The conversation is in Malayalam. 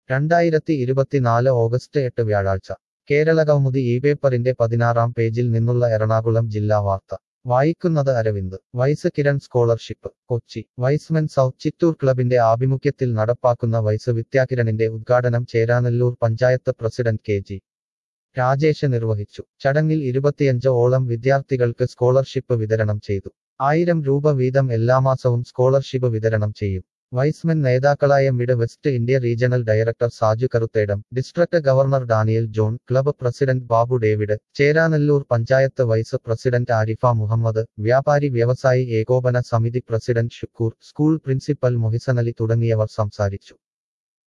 രണ്ടായിരത്തി ഇരുപത്തിനാല് ഓഗസ്റ്റ് എട്ട് വ്യാഴാഴ്ച കേരള കൗമുദി ഈ പേപ്പറിന്റെ പതിനാറാം പേജിൽ നിന്നുള്ള എറണാകുളം ജില്ലാ വാർത്ത വായിക്കുന്നത് Aravind Y's Kiran scholarship Kochi Y's Men south Chittoor ക്ലബിന്റെ ആഭിമുഖ്യത്തിൽ നടപ്പാക്കുന്ന വൈസ് വിദ്യാകിരണിന്റെ ഉദ്ഘാടനം Cheranelloor panchayat president K G Rajesh നിർവഹിച്ചു ചടങ്ങിൽ ഇരുപത്തിയഞ്ച് ഓളം വിദ്യാർത്ഥികൾക്ക് സ്കോളർഷിപ്പ് വിതരണം ചെയ്തു ആയിരം രൂപ വീതം എല്ലാ മാസവും സ്കോളർഷിപ്പ് വിതരണം ചെയ്യും വൈസ്മെൻ നേതാക്കളായ mid west India regional director Saju Karuthedam district governor Daniel John club president Babu David Cheranelloor panchayat vice president Arifa Muhammad വ്യാപാരി വ്യവസായി ഏകോപന സമിതി president Shukkoor school principal Mohisanali തുടങ്ങിയവർ സംസാരിച്ചു